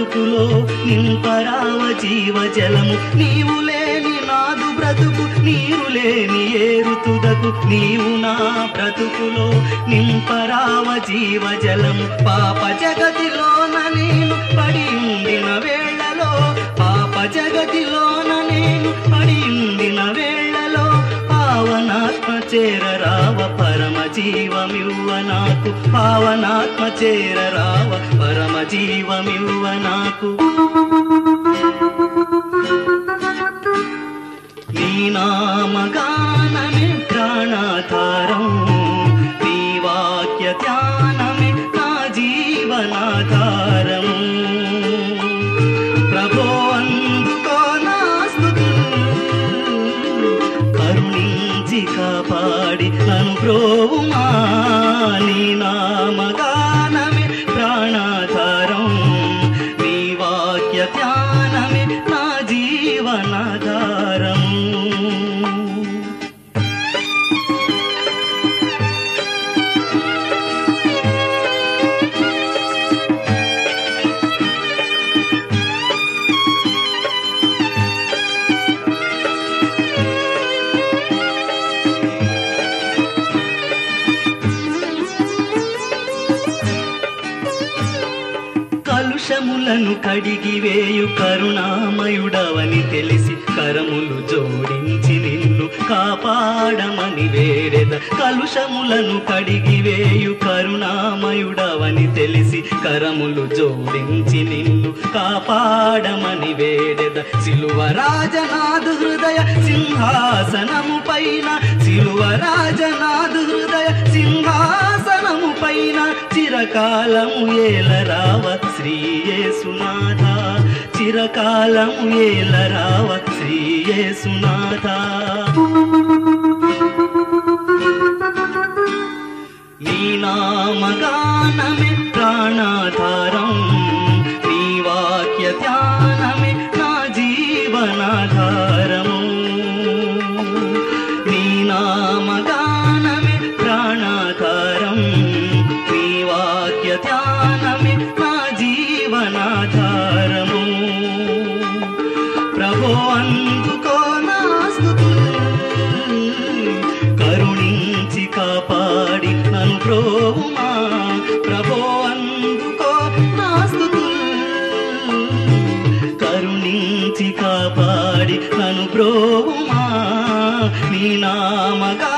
బ్రతుకులో నింపరావ జీవ జలము నీవు లేని నాదు బ్రతుకు నీరు లేని ఏరుతుదకు నీవు నా బ్రతుకులో నింపరావ జీవ జలము పాప జగతిలోన నేను పడి ఉండిన వేళలో పాప జగతిలోన నేను పడి ఉండిన వేళలో పావనాత్మ చేరరావ పరమ జీవమివ్వ నాకు పావనాత్మ చేరరావ పరమ జీవమివ్వ నాకు నీ నామగానమే ప్రాణాధారం నీ వాక్య ధ్యానమే నా జీవనాధారం ప్రభో అందుకో నా స్తుతులు కరుణించి కాపాడి నన్ను బ్రోవుమా నీ నామగానమే ప్రాణాధారం నీ వాక్య ధ్యానమే నా జీవనాధారం కలుషములను కడిగి వేయు కరుణామయుడవని తెలిసి కరములు జోడించి నిన్ను కాపాడమని వేడెద కలుషములను కడిగి వేయు కరుణామయుడవని తెలిసి కరములు జోడించి నిన్ను కాపాడమని వేడెద సిలువ రాజనాథు హృదయ సింహాసనము పైన సిలువ రాజనాథు హృదయ సింహాసనము పైన చిరకాలము ఏలరావ శ్రీయేసునాథ చిరకాలము ఏలరావ శ్రీయేసునాథ నీ నామగానమే ప్రాణాధారం నీ వాక్య ధ్యానమే నా జీవనాధారము నీ నామగానమే ప్రాణాధారం నీ వాక్య ధ్యానమే నా జీవనాధారము ప్రభో అందుకో నా స్తుతులు కరుణించి కాపాడి నన్ను ప్రోమా ప్రభో అందుకో నా స్తుతులు కరుణించి కాపాడి నన్ను ప్రోమా నీ నామగా